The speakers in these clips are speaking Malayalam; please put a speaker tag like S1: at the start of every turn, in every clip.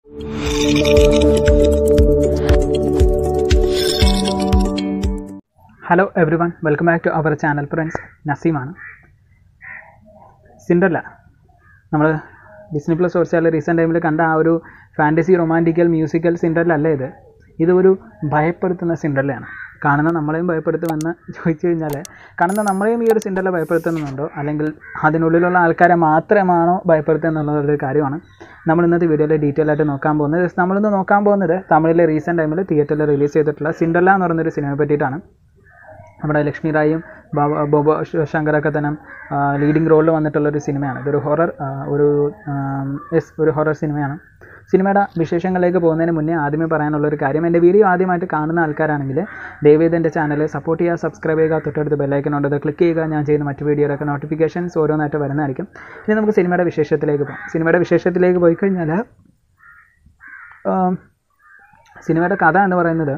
S1: hello every one welcome back to our channel friends നസീമാണ് സിൻഡർല നമ്മൾ ഡിസ്നി പ്ലസ് ഓർച്ചാൽ റീസെൻറ്റ് ടൈമിൽ കണ്ട ആ ഒരു ഫാൻറ്റസി റൊമാൻറ്റിക്കൽ മ്യൂസിക്കൽ സിൻഡർല അല്ല ഇത് ഇതൊരു ഭയപ്പെടുത്തുന്ന സിൻഡർലയാണ് കാണുന്ന നമ്മളെയും ഭയപ്പെടുത്തുമെന്ന് ചോദിച്ചു കഴിഞ്ഞാൽ കാണുന്ന നമ്മളെയും ഈ ഒരു സിൻഡർല ഭയപ്പെടുത്തുന്നുണ്ടോ അല്ലെങ്കിൽ അതിനുള്ളിലുള്ള ആൾക്കാരെ മാത്രമാണോ ഭയപ്പെടുത്തുക എന്നുള്ളൊരു കാര്യമാണ് നമ്മൾ ഇന്നത്തെ വീഡിയോയിൽ ഡീറ്റെയിൽ ആയിട്ട് നോക്കാൻ പോകുന്നത് നമ്മളിന്ന് നോക്കാൻ പോകുന്നത് തമിഴിലെ റീസെൻറ്റ് ടൈമിൽ തിയേറ്ററിൽ റിലീസ് ചെയ്തിട്ടുള്ള സിൻഡർല എന്ന് പറയുന്നൊരു സിനിമയെ പറ്റിയിട്ടാണ് നമ്മുടെ ലക്ഷ്മി റായും ബാബ ബോബോ ശങ്കറൊക്കെ തന്നെ ലീഡിങ് റോളിൽ വന്നിട്ടുള്ള ഒരു സിനിമയാണ് ഇതൊരു ഹൊറർ ഒരു യെസ് ഒരു ഹൊറർ സിനിമയാണ് സിനിമയുടെ വിശേഷങ്ങളിലേക്ക് പോകുന്നതിന് മുന്നേ ആദ്യമേ പറയാനുള്ള ഒരു കാര്യം എൻ്റെ വീഡിയോ ആദ്യമായിട്ട് കാണുന്ന ആൾക്കാരാണെങ്കിൽ ദയവേത് എൻ്റെ ചാനൽ സപ്പോർട്ട് ചെയ്യുക സബ്സ്ക്രൈബ് ചെയ്യുക തൊട്ടടുത്ത് ബെല്ലൈക്കനുണ്ട് അത് ക്ലിക്ക് ചെയ്യുക ഞാൻ ചെയ്യുന്ന മറ്റ് വീഡിയോയിലൊക്കെ നോട്ടിഫിക്കേഷൻസ് ഓരോന്നായിട്ട് വരുന്നതായിരിക്കും ഇനി നമുക്ക് സിനിമയുടെ വിശേഷത്തിലേക്ക് പോകാം സിനിമയുടെ വിശേഷത്തിലേക്ക് പോയി കഴിഞ്ഞാൽ സിനിമയുടെ കഥ എന്ന് പറയുന്നത്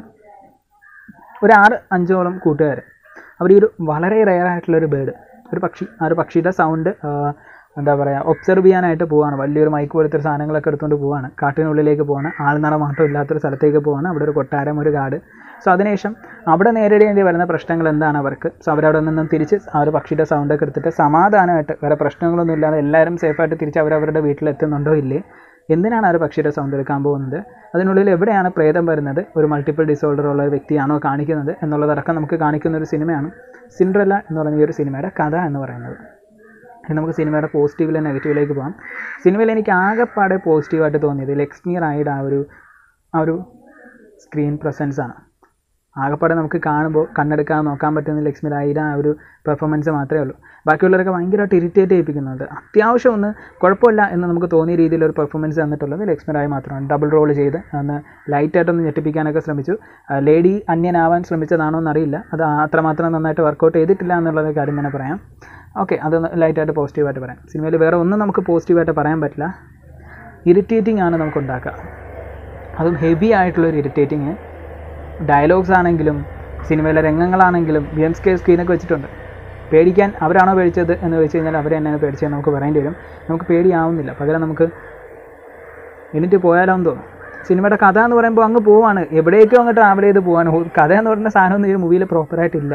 S1: ഒരു ആറ് അഞ്ചോളം കൂട്ടുകാർ അവർ ഈ ഒരു വളരെ റെയർ ആയിട്ടുള്ളൊരു ബേഡ് ഒരു പക്ഷി ആ ഒരു പക്ഷിയുടെ സൗണ്ട് എന്താ പറയുക ഒബ്സർവ് ചെയ്യാനായിട്ട് പോവാണ് വലിയൊരു മൈക്ക് പോലത്തെ ഒരു സാധനങ്ങളൊക്കെ എടുത്തുകൊണ്ട് പോവാണ് കാട്ടിനുള്ളിലേക്ക് പോവാണ് ആൾനറ മാത്രം ഇല്ലാത്തൊരു സ്ഥലത്തേക്ക് പോവാണ് അവിടെ ഒരു കൊട്ടാരം ഒരു കാട് സോ അതിനുശേഷം അവിടെ നേരിടേണ്ടി വരുന്ന പ്രശ്നങ്ങൾ എന്താണ് അവർക്ക് സോ അവരവിടെ നിന്നും തിരിച്ച് ആ ഒരു പക്ഷിയുടെ സൗണ്ടൊക്കെ എടുത്തിട്ട് സമാധാനമായിട്ട് വേറെ പ്രശ്നങ്ങളൊന്നും ഇല്ലാതെ എല്ലാവരും സേഫായിട്ട് തിരിച്ച് അവരവരുടെ വീട്ടിലെത്തുന്നുണ്ടോ ഇല്ലേ എന്തിനാണ് ആ ഒരു പക്ഷിയുടെ സൗണ്ട് എടുക്കാൻ പോകുന്നത് അതിനുള്ളിൽ എവിടെയാണ് പ്രേതം വരുന്നത് ഒരു മൾട്ടിപ്പിൾ ഡിസോർഡർ ഉള്ള ഒരു വ്യക്തിയാണോ കാണിക്കുന്നത് എന്നുള്ളതടക്കം നമുക്ക് കാണിക്കുന്ന ഒരു സിനിമയാണ് സിൻഡ്രല്ല എന്ന് പറയുന്ന ഈ ഒരു സിനിമയുടെ കഥ എന്ന് പറയുന്നത് ഇനി നമുക്ക് സിനിമയുടെ പോസിറ്റീവിലെ നെഗറ്റീവിലേക്ക് പോകാം സിനിമയിൽ എനിക്ക് ആകെപ്പാടെ പോസിറ്റീവായിട്ട് തോന്നിയത് ലക്ഷ്മി റായിയുടെ ആ ഒരു ആ ഒരു സ്ക്രീൻ പ്രസൻസ് ആണ് ആകെപ്പാടെ നമുക്ക് കാണുമ്പോൾ കണ്ണെടുക്കാൻ നോക്കാൻ പറ്റുന്ന ലക്ഷ്മി റായിയുടെ ആ ഒരു പെർഫോമൻസ് മാത്രമേ ഉള്ളൂ ബാക്കിയുള്ളവരൊക്കെ ഭയങ്കരമായിട്ട് ഇറിറ്റേറ്റ് ചെയ്യിപ്പിക്കുന്നുണ്ട് അത്യാവശ്യം ഒന്ന് കുഴപ്പമില്ല എന്ന് നമുക്ക് തോന്നിയ രീതിയിലൊരു പെർഫോമൻസ് തന്നിട്ടുള്ളത് ലക്ഷ്മി റായ് മാത്രമാണ് ഡബിൾ റോൾ ചെയ്ത് ഒന്ന് ലൈറ്റായിട്ടൊന്ന് ഞെട്ടിപ്പിക്കാനൊക്കെ ശ്രമിച്ചു ലേഡി അന്യനാവാൻ ശ്രമിച്ചതാണോ എന്നറിയില്ല അത് അത്രമാത്രം നന്നായിട്ട് വർക്കൗട്ട് ചെയ്തിട്ടില്ല എന്നുള്ളത് കാര്യം തന്നെ പറയാം ഓക്കെ അത് ലൈറ്റായിട്ട് പോസിറ്റീവായിട്ട് പറയാം സിനിമയിൽ വേറെ ഒന്നും നമുക്ക് പോസിറ്റീവായിട്ട് പറയാൻ പറ്റില്ല ഇറിറ്റേറ്റിംഗ് ആണ് നമുക്ക് ഉണ്ടാക്കുക അതും ഹെവി ആയിട്ടുള്ളൊരു ഇറിറ്റേറ്റിങ് ഡയലോഗ്സ് ആണെങ്കിലും സിനിമയിലെ രംഗങ്ങളാണെങ്കിലും ഗെയിം സ്കെയർ സ്ക്രീനൊക്കെ വെച്ചിട്ടുണ്ട് പേടിക്കാൻ അവരാണോ പേടിച്ചത് എന്ന് വെച്ച് കഴിഞ്ഞാൽ അവർ തന്നെയാണ് പേടിച്ചത് നമുക്ക് പറയേണ്ടി വരും നമുക്ക് പേടിയാവുന്നില്ല പകരം നമുക്ക് എന്നിട്ട് പോയാലോ എന്ന് തോന്നും സിനിമയുടെ കഥ എന്ന് പറയുമ്പോൾ അങ്ങ് പോവാണ് എവിടേക്കോ അങ്ങ് ട്രാവൽ ചെയ്ത് പോവാണ് കഥ എന്ന് പറയുന്ന സാധനമൊന്നും ഈ മൂവിയിൽ പ്രോപ്പറായിട്ടില്ല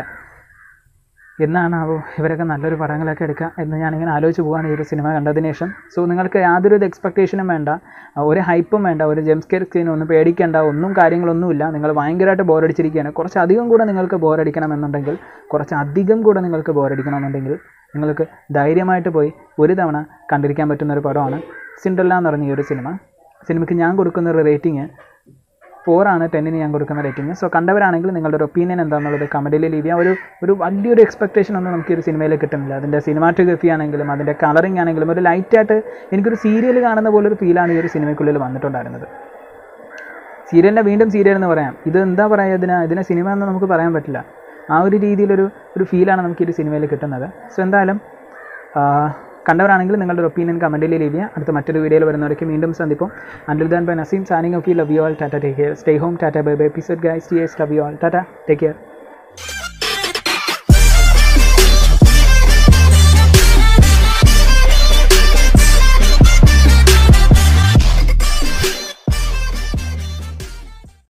S1: എന്നാണാവോ ഇവരൊക്കെ നല്ലൊരു പടങ്ങളൊക്കെ എടുക്കുക എന്ന് ഞാനിങ്ങനെ ആലോചിച്ച് പോവാണ് ഈ ഒരു സിനിമ കണ്ടതിന് ശേഷം സോ നിങ്ങൾക്ക് യാതൊരു എക്സ്പെക്റ്റേഷനും വേണ്ട ഒരു ഹൈപ്പും വേണ്ട ഒരു ജംസ്കെയർ സ്ക്രീൻ ഒന്നും പേടിക്കേണ്ട ഒന്നും കാര്യങ്ങളൊന്നുമില്ല നിങ്ങൾ ഭയങ്കരമായിട്ട് ബോറടിച്ചിരിക്കുകയാണ് കുറച്ച് അധികം കൂടെ നിങ്ങൾക്ക് ബോറടിക്കണം എന്നുണ്ടെങ്കിൽ കുറച്ച് അധികം കൂടെ നിങ്ങൾക്ക് ബോറടിക്കണം എന്നുണ്ടെങ്കിൽ നിങ്ങൾക്ക് ധൈര്യമായിട്ട് പോയി ഒരു തവണ കണ്ടിരിക്കാൻ പറ്റുന്ന ഒരു പടമാണ് സിൻഡല്ല എന്ന് പറഞ്ഞ ഈ ഒരു സിനിമ സിനിമയ്ക്ക് ഞാൻ കൊടുക്കുന്ന ഒരു റേറ്റിംഗ് ഫോറാണ് ടെന്നിന് ഞാൻ കൊടുക്കുന്ന റേറ്റിംഗ് സോ കണ്ടവരാണെങ്കിൽ നിങ്ങളുടെ ഒരു ഒപ്പീനിയൻ എന്താണെന്നുള്ളത് കമൻറ്റിൽ ലീവ് ചെയ്യാം ഒരു ഒരു വലിയൊരു എക്സ്പെക്ടേഷൻ ഒന്നും നമുക്ക് ഈ ഒരു സിനിമയിൽ കിട്ടുന്നില്ല അതിൻ്റെ സിനിമാറ്റോഗ്രഫി ആണെങ്കിലും അതിൻ്റെ കളറിംഗ് ആണെങ്കിലും ഒരു ലൈറ്റായിട്ട് എനിക്കൊരു സീരിയൽ കാണുന്ന പോലെ ഒരു ഫീലാണ് ഈ ഒരു സിനിമയ്ക്കുള്ളിൽ വന്നിട്ടുണ്ടായിരുന്നത് സീരിയലിനെ വീണ്ടും സീരിയൽ എന്ന് പറയാം ഇത് എന്താ പറയുക ഇതിനെ ഇതിനെ സിനിമ എന്ന് നമുക്ക് പറയാൻ പറ്റില്ല ആ ഒരു രീതിയിലൊരു ഒരു ഫീലാണ് നമുക്ക് ഈ ഒരു സിനിമയിൽ കിട്ടുന്നത് സോ എന്തായാലും കണ്ടവരാണെങ്കിൽ നിങ്ങളുടെ ഒരു ഒപ്പീനിയൻ കമൻറ്റിൽ ലീവ് ചെയ്യുക അടുത്ത മറ്റൊരു വീഡിയോയിൽ വരുന്നവരേക്ക് വീണ്ടും സന്ദിപ്പം until then bye Naseem signing off you love you all tata take care stay home tata bye bye episode guys ടി എസ് love you all tata take care